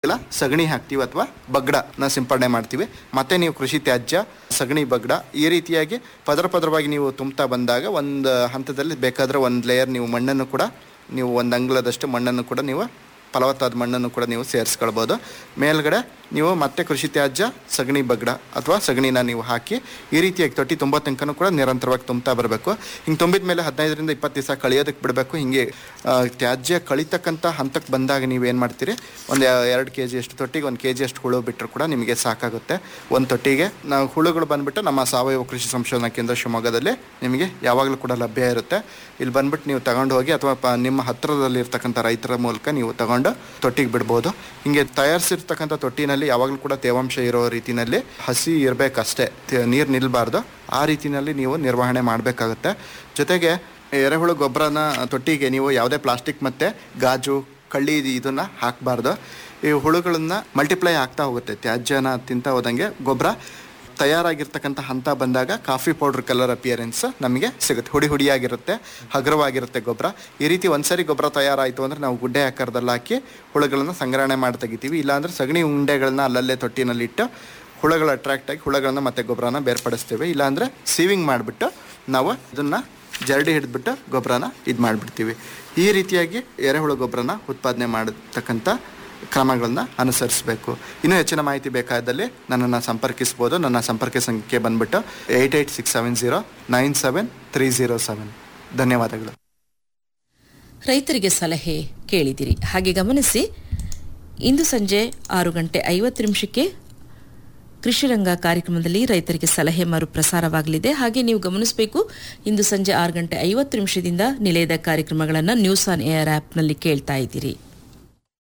ತಿಂಗಳ ಸಗಣಿ ಹಾಕ್ತೀವಿ ಅಥವಾ ಬಗ್ಗಡನ ಸಿಂಪಡಣೆ ಮಾಡ್ತೀವಿ ಮತ್ತೆ ನೀವು ಕೃಷಿ ತ್ಯಾಜ್ಯ ಸಗಣಿ ಬಗ್ಗಡ ಈ ರೀತಿಯಾಗಿ ಪದರ ಪದರವಾಗಿ ನೀವು ತುಂಬ್ತಾ ಬಂದಾಗ ಒಂದು ಹಂತದಲ್ಲಿ ಬೇಕಾದ್ರೆ ಒಂದು ಲೇಯರ್ ನೀವು ಮಣ್ಣನ್ನು ಕೂಡ ನೀವು ಒಂದು ಅಂಗಳದಷ್ಟು ಮಣ್ಣನ್ನು ಕೂಡ ನೀವು ಫಲವತ್ತಾದ ಮಣ್ಣನ್ನು ಕೂಡ ನೀವು ಸೇರಿಸ್ಕೊಳ್ಬೋದು ಮೇಲ್ಗಡೆ ನೀವು ಮತ್ತೆ ಕೃಷಿ ತ್ಯಾಜ್ಯ ಸಗಣಿ ಬಗ್ಗಡ ಅಥವಾ ಸಗಣಿನ ನೀವು ಹಾಕಿ ಈ ರೀತಿಯಾಗಿ ತೊಟ್ಟಿ ತುಂಬೋ ತನಕನೂ ಕೂಡ ನಿರಂತರವಾಗಿ ತುಂಬ್ತಾ ಬರಬೇಕು ಹಿಂಗೆ ತುಂಬಿದ ಮೇಲೆ ಹದಿನೈದರಿಂದ ಇಪ್ಪತ್ತು ದಿವಸ ಕಳಿಯೋದಕ್ಕೆ ಬಿಡಬೇಕು ಹಿಂಗೆ ಆ, ತ್ಯಾಜ್ಯ ಕಳಿತಕ್ಕಂಥ ಹಂತಕ್ಕೆ ಬಂದಾಗ ನೀವು ಏನು ಮಾಡ್ತೀರಿ ಒಂದು ಎರಡು ಕೆ ಜಿ ಅಷ್ಟು ತೊಟ್ಟಿಗೆ ಒಂದು ಕೆ ಜಿ ಅಷ್ಟು ಹುಳು ಬಿಟ್ಟರು ಕೂಡ ನಿಮಗೆ ಸಾಕಾಗುತ್ತೆ ಒಂದು ತೊಟ್ಟಿಗೆ ನಾವು ಹುಳುಗಳು ಬಂದುಬಿಟ್ಟು ನಮ್ಮ ಸಾವಯವ ಕೃಷಿ ಸಂಶೋಧನಾ ಕೇಂದ್ರ ಶಿವಮೊಗ್ಗದಲ್ಲಿ ನಿಮಗೆ ಯಾವಾಗಲೂ ಕೂಡ ಲಭ್ಯ ಇರುತ್ತೆ ಇಲ್ಲಿ ಬಂದ್ಬಿಟ್ಟು ನೀವು ತಗೊಂಡು ಹೋಗಿ ಅಥವಾ ಪ ನಿಮ್ಮ ಹತ್ತಿರದಲ್ಲಿ ಇರ್ತಕ್ಕಂಥ ರೈತರ ಮೂಲಕ ನೀವು ತಗೊಂಡು ತೊಟ್ಟಿಗೆ ಬಿಡ್ಬೋದು ಹಿಂಗೆ ತಯಾರಿಸಿರ್ತಕ್ಕಂಥ ತೊಟ್ಟಿನಲ್ಲಿ ಯಾವಾಗಲೂ ಕೂಡ ತೇವಾಂಶ ಇರೋ ರೀತಿನಲ್ಲಿ ಹಸಿ ಇರಬೇಕಷ್ಟೇ ನೀರು ನಿಲ್ಲಬಾರ್ದು ಆ ರೀತಿನಲ್ಲಿ ನೀವು ನಿರ್ವಹಣೆ ಮಾಡಬೇಕಾಗುತ್ತೆ ಜೊತೆಗೆ ಎರೆಹುಳು ಗೊಬ್ಬರನ ತೊಟ್ಟಿಗೆ ನೀವು ಯಾವುದೇ ಪ್ಲಾಸ್ಟಿಕ್ ಮತ್ತು ಗಾಜು ಕಳ್ಳಿ ಇದನ್ನು ಹಾಕಬಾರ್ದು ಈ ಹುಳುಗಳನ್ನ ಮಲ್ಟಿಪ್ಲೈ ಆಗ್ತಾ ಹೋಗುತ್ತೆ ತ್ಯಾಜ್ಯನ ತಿಂತ ಹೋದಂಗೆ ಗೊಬ್ಬರ ತಯಾರಾಗಿರ್ತಕ್ಕಂಥ ಹಂತ ಬಂದಾಗ ಕಾಫಿ ಪೌಡ್ರ್ ಕಲರ್ ಅಪಿಯರೆನ್ಸ್ ನಮಗೆ ಸಿಗುತ್ತೆ ಹುಡಿ ಹುಡಿಯಾಗಿರುತ್ತೆ ಹಗುರವಾಗಿರುತ್ತೆ ಗೊಬ್ಬರ ಈ ರೀತಿ ಒಂದ್ಸರಿ ಗೊಬ್ಬರ ತಯಾರಾಯಿತು ಅಂದರೆ ನಾವು ಗುಡ್ಡೆ ಆಕಾರದಲ್ಲಿ ಹಾಕಿ ಹುಳುಗಳನ್ನ ಸಂಗ್ರಹಣೆ ಮಾಡಿ ತೆಗಿತೀವಿ ಇಲ್ಲಾಂದ್ರೆ ಸಗಣಿ ಉಂಡೆಗಳನ್ನ ಅಲ್ಲಲ್ಲೇ ತೊಟ್ಟಿನಲ್ಲಿ ಇಟ್ಟು ಹುಳುಗಳು ಅಟ್ರಾಕ್ಟ್ ಆಗಿ ಹುಳುಗಳನ್ನ ಮತ್ತೆ ಗೊಬ್ಬರನ ಬೇರ್ಪಡಿಸ್ತೀವಿ ಇಲ್ಲಾಂದರೆ ಸೀವಿಂಗ್ ಮಾಡಿಬಿಟ್ಟು ನಾವು ಇದನ್ನು ಜರಡಿ ಹಿಡಿದ್ಬಿಟ್ಟು ಗೊಬ್ಬರನ ಇದು ಮಾಡಿಬಿಡ್ತೀವಿ ಈ ರೀತಿಯಾಗಿ ಎರೆಹುಳು ಗೊಬ್ಬರನ ಉತ್ಪಾದನೆ ಮಾಡತಕ್ಕಂಥ ಕ್ರಮಗಳನ್ನ ಅನುಸರಿಸಬೇಕು ಇನ್ನೂ ಹೆಚ್ಚಿನ ಮಾಹಿತಿ ಬೇಕಾದಲ್ಲಿ ನನ್ನನ್ನು ಸಂಪರ್ಕಿಸ್ಬೋದು ನನ್ನ ಸಂಪರ್ಕ ಸಂಖ್ಯೆ ಬಂದ್ಬಿಟ್ಟು eight eight six seven zero nine seven three zero seven ಧನ್ಯವಾದಗಳು ರೈತರಿಗೆ ಸಲಹೆ ಕೇಳಿದಿರಿ ಹಾಗೆ ಗಮನಿಸಿ ಇಂದು ಸಂಜೆ ಆರು ಗಂಟೆ ಐವತ್ತು ನಿಮಿಷಕ್ಕೆ ಕೃಷಿರಂಗ ಕಾರ್ಯಕ್ರಮದಲ್ಲಿ ರೈತರಿಗೆ ಸಲಹೆ ಮರುಪ್ರಸಾರವಾಗಲಿದೆ ಹಾಗೆ ನೀವು ಗಮನಿಸಬೇಕು ಇಂದು ಸಂಜೆ ಆರು ಗಂಟೆ ಐವತ್ತು ನಿಮಿಷದಿಂದ ನಿಲಯದ ಕಾರ್ಯಕ್ರಮಗಳನ್ನು ನ್ಯೂಸ್ ಆನ್ ಏರ್ ಆಪ್ನಲ್ಲಿ ಕೇಳ್ತಾ ಇದ್ದೀರಿ